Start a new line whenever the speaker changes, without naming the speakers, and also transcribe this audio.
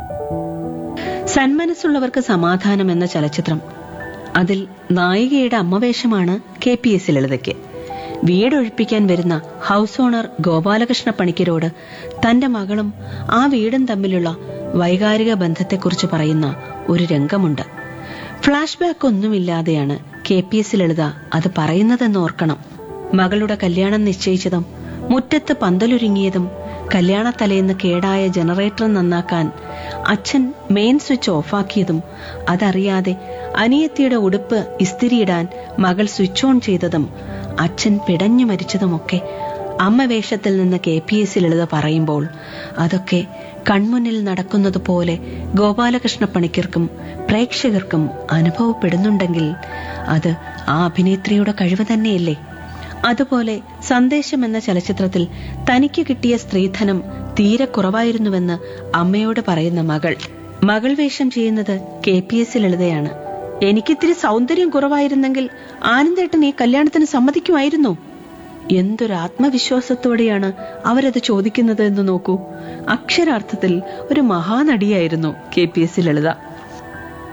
സന്മനസ്സുള്ളവർക്ക് സമാധാനം എന്ന ചലച്ചിത്രം അതിൽ നായികയുടെ അമ്മവേഷമാണ് കെ പി എസ് ലളിതയ്ക്ക് വീടൊഴിപ്പിക്കാൻ വരുന്ന ഹൗസ് ഓണർ ഗോപാലകൃഷ്ണ പണിക്കരോട് തന്റെ മകളും ആ വീടും തമ്മിലുള്ള വൈകാരിക ബന്ധത്തെക്കുറിച്ച് പറയുന്ന ഒരു രംഗമുണ്ട് ഫ്ലാഷ് ബാക്ക് ഒന്നുമില്ലാതെയാണ് കെ പി എസ് ലളിത അത് പറയുന്നതെന്ന് ഓർക്കണം മകളുടെ കല്യാണം നിശ്ചയിച്ചതും മുറ്റത്ത് പന്തലൊരുങ്ങിയതും കല്യാണത്തലേന്ന് കേടായ ജനറേറ്റർ നന്നാക്കാൻ അച്ഛൻ മെയിൻ സ്വിച്ച് ഓഫാക്കിയതും അതറിയാതെ അനിയത്തിയുടെ ഉടുപ്പ് ഇസ്തിരിയിടാൻ മകൾ സ്വിച്ച് ഓൺ ചെയ്തതും അച്ഛൻ പിടഞ്ഞു മരിച്ചതുമൊക്കെ അമ്മ വേഷത്തിൽ നിന്ന് കെ പി എസ് ലളിത പറയുമ്പോൾ അതൊക്കെ കൺമുന്നിൽ നടക്കുന്നത് പോലെ ഗോപാലകൃഷ്ണ പണിക്കർക്കും പ്രേക്ഷകർക്കും അനുഭവപ്പെടുന്നുണ്ടെങ്കിൽ അത് ആ അഭിനേത്രിയുടെ കഴിവ് തന്നെയല്ലേ അതുപോലെ സന്ദേശം എന്ന ചലച്ചിത്രത്തിൽ തനിക്ക് കിട്ടിയ സ്ത്രീധനം തീരെ കുറവായിരുന്നുവെന്ന് അമ്മയോട് പറയുന്ന മകൾ മകൾ വേഷം ചെയ്യുന്നത് കെ പി എസ് ലളിതയാണ് എനിക്കിത്തിരി സൗന്ദര്യം കുറവായിരുന്നെങ്കിൽ ആനന്ദേട്ടൻ ഈ കല്യാണത്തിന് സമ്മതിക്കുമായിരുന്നോ എന്തൊരു ആത്മവിശ്വാസത്തോടെയാണ് അവരത് ചോദിക്കുന്നത് എന്ന് നോക്കൂ അക്ഷരാർത്ഥത്തിൽ ഒരു മഹാനടിയായിരുന്നു കെ പി എസ് ലളിത